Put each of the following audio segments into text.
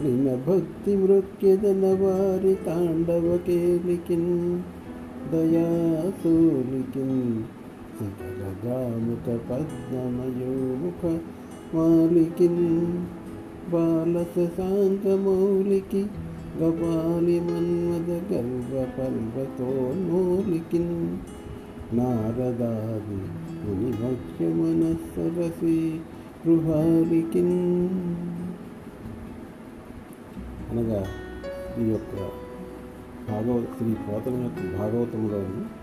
వాలిన భక్తి మృక్యదన వారి తాండవ కేలికిన్ దయాసూలికిన్ శిఖరజాముఖ పద్మమయోముఖ మాలికిన్ బాలస సాంగమౌలికి గపాలి మన్మద గర్వ పర్వతోన్మూలికిన్ నారదాది ముని భక్ష్య మనస్సరసి గృహాలికిన్ అనగా ఈ యొక్క భాగవత శ్రీ పోతన యొక్క భాగవతంలో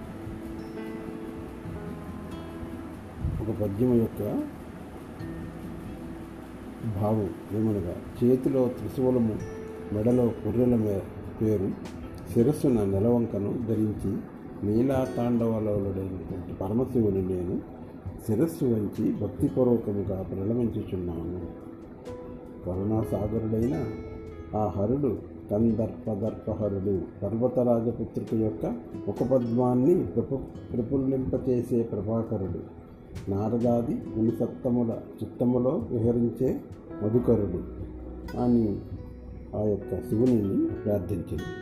ఒక పద్యం యొక్క భావం ఏమనగా చేతిలో త్రిశూలము మెడలో పుర్రెల మే పేరు శిరస్సున నెలవంకను ధరించి నీలా తాండవలైనటువంటి పరమశివుని నేను శిరస్సు వంచి భక్తిపూర్వకముగా ప్రణమించుచున్నాను కరుణాసాగరుడైన ఆ హరుడు కందర్పదర్పహరుడు పర్వతరాజపుత్రిక యొక్క ఒక పద్మాన్ని ప్రపు ప్రపుల్లింపచేసే ప్రభాకరుడు నారదాది మునిసత్తముల చిత్తములో విహరించే మధుకరుడు అని ఆ యొక్క శివుని ప్రార్థించింది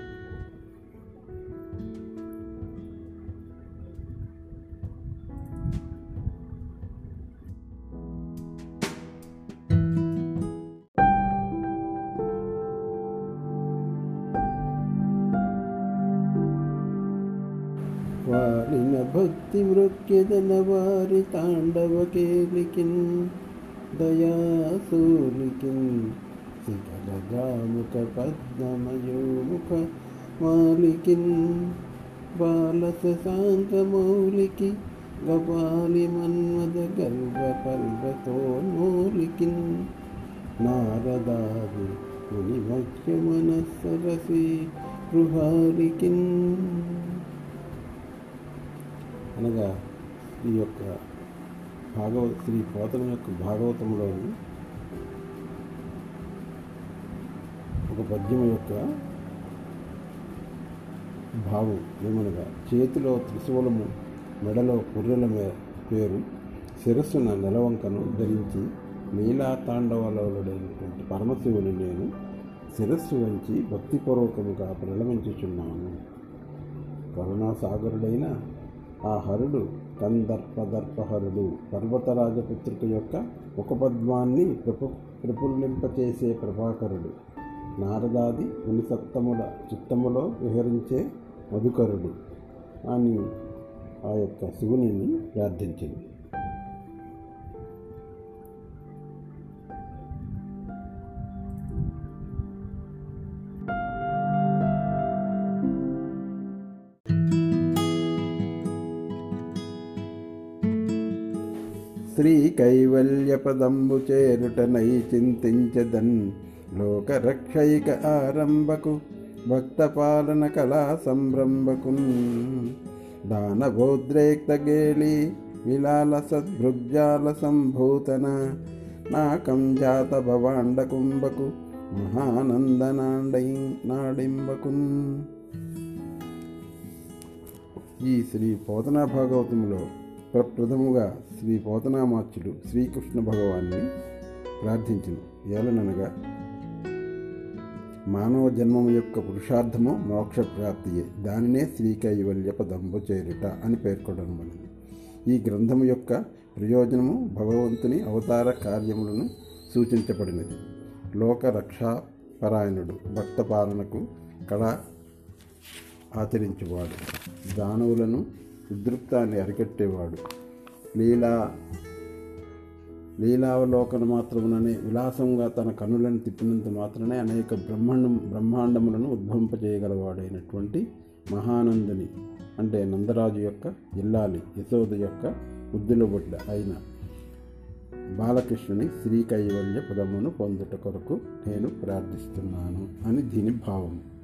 వాలిన భక్తి మృక్యదన వారి తాండవ కేలికిన్ దయాసూలికిన్ శిఖరజాముఖ పద్మమయోముఖ మాలికిన్ బాలస సాంగమౌలికి గపాలి మన్మద గర్వ పర్వతోన్మూలికిన్ నారదాది ముని భక్ష్య మనస్సరసి గృహాలికిన్ అనగా ఈ యొక్క భాగవత శ్రీ పోతన యొక్క భాగవతంలో ఒక పద్యం యొక్క భావం ఏమనగా చేతిలో త్రిశూలము మెడలో పుర్రెల మే పేరు శిరస్సున నెలవంకను ధరించి నీలా తాండవలైనటువంటి పరమశివుని నేను శిరస్సు వంచి భక్తిపూర్వకముగా ప్రణమించుచున్నాను కరుణాసాగరుడైన ఆ హరుడు కందర్పదర్పహరుడు పర్వతరాజపుత్రిక యొక్క ఒక పద్మాన్ని ప్రపు ప్రపుల్లింపచేసే ప్రభాకరుడు నారదాది మునిసత్తముల చిత్తములో విహరించే మధుకరుడు అని ఆ యొక్క శివుని ప్రార్థించింది శ్రీ కైవల్యపదంబు చేరుటనై చింతించదన్ లోకరక్షైక ఆరంభకు భక్తపాలన కళా సంరంభకున్ దానభోద్రేక్త గేళి విలాల సద్భృగ్జాల సంభూతన నాకం జాత భవాండ కుంభకు మహానందనాండై నాడింబకున్ ఈ శ్రీ పోతనా భాగవతంలో ప్రప్రథముగా శ్రీ పోతనామాచ్యుడు శ్రీకృష్ణ భగవాన్ని ప్రార్థించను ఏలననగా మానవ జన్మము యొక్క పురుషార్థము మోక్ష ప్రాప్తియే దానినే శ్రీకైవల్య పదంబు చేరుట అని పేర్కొనబడింది ఈ గ్రంథము యొక్క ప్రయోజనము భగవంతుని అవతార కార్యములను సూచించబడినది లోక రక్షాపరాయణుడు భక్త పాలనకు కళ ఆచరించేవాడు దానవులను ఉద్రిక్తాన్ని అరికట్టేవాడు లీలా లీలావలోకన మాత్రముననే విలాసంగా తన కన్నులను తిప్పినంత మాత్రమే అనేక బ్రహ్మాండం బ్రహ్మాండములను ఉద్భవింపజేయగలవాడైనటువంటి మహానందుని అంటే నందరాజు యొక్క ఇల్లాలి యశోద యొక్క బుద్ధిలో బుడ్డ అయిన బాలకృష్ణుని శ్రీ కైవల్య పదమును పొందుట కొరకు నేను ప్రార్థిస్తున్నాను అని దీని భావం